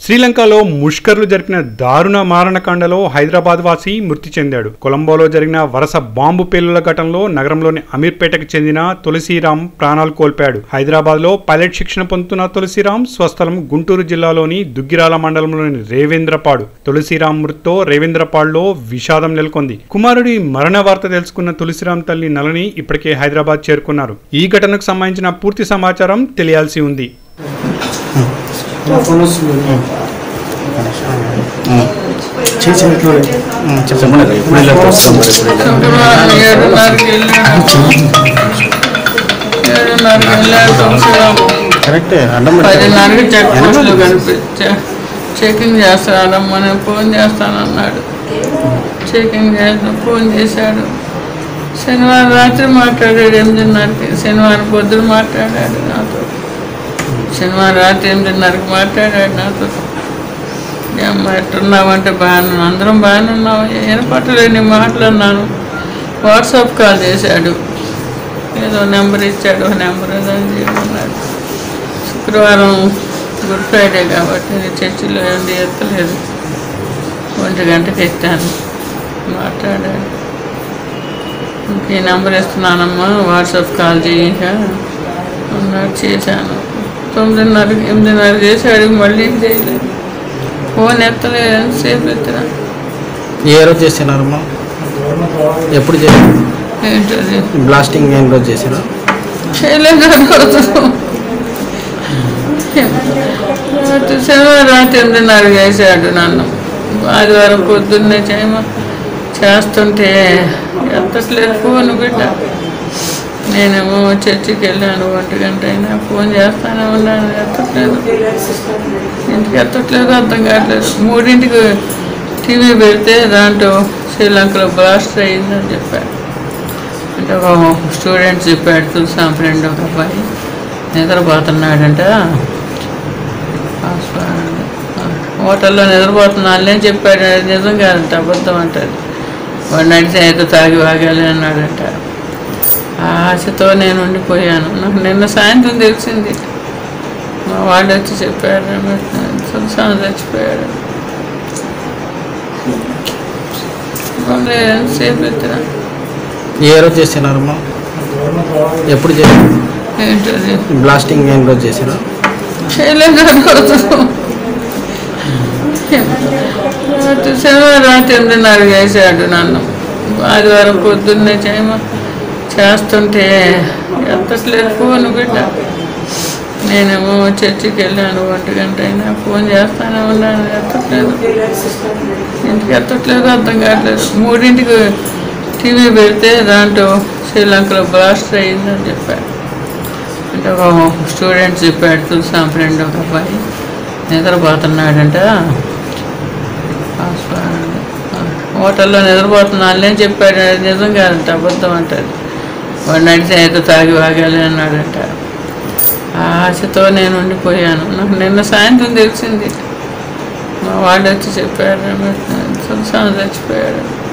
శ్రీలంకలో ముష్కర్లు జరిపిన దారుణ మారణకాండలో హైదరాబాద్ వాసి మృతి చెందాడు కొలంబోలో జరిగిన వరుస బాంబు పేలుల ఘటనలో నగరంలోని అమీర్పేటకు చెందిన తులసిరాం ప్రాణాలు కోల్పాడు హైదరాబాద్ లో పైలట్ శిక్షణ పొందుతున్న తులసిరాం స్వస్థలం గుంటూరు జిల్లాలోని దుగ్గిరాల మండలంలోని రేవేంద్రపాడు తులసిరాం మృతితో రేవేంద్రపాడులో విషాదం నెలకొంది కుమారుడి మరణ వార్త తెలుసుకున్న తులసిరాం తల్లి నలని ఇప్పటికే హైదరాబాద్ చేరుకున్నారు ఈ ఘటనకు సంబంధించిన పూర్తి సమాచారం తెలియాల్సి ఉంది ఫోన్ వస్తుంది చేసినట్లు చెప్పండి ఇప్పుడు ఇలా వస్తాం మరి ఇప్పుడు ఇలా. ఏడున్నరకి ఏడున్నరకి వెళ్ళాడు తులసిరాము కరెక్టే అడ్డం పెట్టారు. పదిన్నరకి చెక్ పోస్టులు కనిపించా చెకింగ్ చేస్తానమ్మని ఫోన్ చేస్తానన్నాడు చెకింగ్ చేస్తా ఫోన్ చేశాడు శనివారం రాత్రి మాట్లాడాడు ఎనిమిదిన్నరకి శనివారం పొద్దున మాట్లాడాడు నాతో శనివారం రాత్రి ఎనిమిదిన్నరకి మాట్లాడాడు నాతో అమ్మ ఎట్టున్నావంటే బాగానే ఉన్నాను. అందరం బాగానే ఉన్నాం వినపట్టలేని మాట్లాడినాను వాట్సాప్ కాల్ చేశాడు ఏదో నెంబర్ ఇచ్చాడు నెంబర్ ఏదో చేయమన్నాడు శుక్రవారం గుడ్ ఫ్రైడే కాబట్టి నేను చర్చిలో ఏంది ఎత్తలేదు ఒంటి గంటకి ఎత్తాను మాట్లాడాడు ఇంక ఈ నెంబర్ ఇస్తున్నానమ్మా వాట్సాప్ కాల్ చేయించ అన్నాడు చేశాను తొమ్మిదిన్నరకి ఎనిమిదిన్నర చేశాడు మళ్ళీ ఏం చేయలేదు ఫోన్ ఎత్తలేదు ఎంతసేపు ఎత్తినా ఏ రోజు చేసినారమ్మా ఎప్పుడు చేశారు ఏంటది బ్లాస్టింగ్ ఏం రోజు చేసినా చేయలేదు ఆ రోజు రాత్రి శనివారం రాత్రి ఎనిమిదిన్నర చేశాడు నన్ను ఆదివారం పొద్దున్నే చేయమ చేస్తుంటే ఎత్తట్లేదు ఫోన్ బిడ్డ నేనేమో చర్చికి వెళ్ళాను ఒంటి గంట అయినా ఫోన్ చేస్తానే ఉన్నాను ఎత్తట్లేదు ఇంటికి ఎత్తట్లేదు అర్థం కావట్లేదు మూడింటికి టీవీ పెడితే దాంట్లో శ్రీలంకలో బ్లాస్ట్ అయ్యిందని చెప్పారు అంటే ఒక స్టూడెంట్ చెప్పాడు తులసా ఫ్రెండ్ ఒక అబ్బాయి నిద్రపోతున్నాడంట హోటల్లో నిద్రపోతున్నానులే అని చెప్పాడు అది నిజం కాదంట అబద్ధం అంటాడు వాడు నడిచి అయితే తాగి వాగాలి అన్నాడంట ఆ ఆశతో నేను ఉండిపోయాను నాకు నిన్న సాయంత్రం తెలిసింది మా వాళ్ళు వచ్చి చెప్పారు తులసా చచ్చిపోయాడు మళ్ళీ ఎంతసేపు ఎత్తినా ఏ రోజు చేసినారమ్మా ఎప్పుడు చేశారు ఏంటది బ్లాస్టింగ్ ఏం రోజు చేసినా చేయలేదు ఆ రోజు రాత్రి శనివారం రాత్రి ఎనిమిదిన్నర చేశాడు నన్ను ఆదివారం పొద్దున్నే చేయమ చేస్తుంటే ఎత్తట్లేదు ఫోన్ బిడ్డ నేనేమో చర్చికి వెళ్ళాను ఒంటి గంట అయినా ఫోన్ చేస్తానే ఉన్నాను ఎత్తట్లేదు ఇంటికి ఎత్తట్లేదు అర్థం కావట్లేదు మూడింటికి టీవీ పెడితే దాంట్లో శ్రీలంకలో బ్లాస్ట్ అయ్యిందని చెప్పారు అంటే ఒక స్టూడెంట్ చెప్పాడు తులసా ఫ్రెండ్ ఒక అబ్బాయి నిద్రపోతున్నాడంట హోటల్లో నిద్రపోతున్నానులే అని చెప్పాడు అది నిజం కాదంట అబద్ధం అంటాడు వాడు నడిచి అయితే తాగి వాగాలి అన్నాడంట ఆ ఆశతో నేను ఉండిపోయాను నాకు నిన్న సాయంత్రం తెలిసింది మా వాళ్ళు వచ్చి చెప్పారు తులసా చచ్చిపోయాడు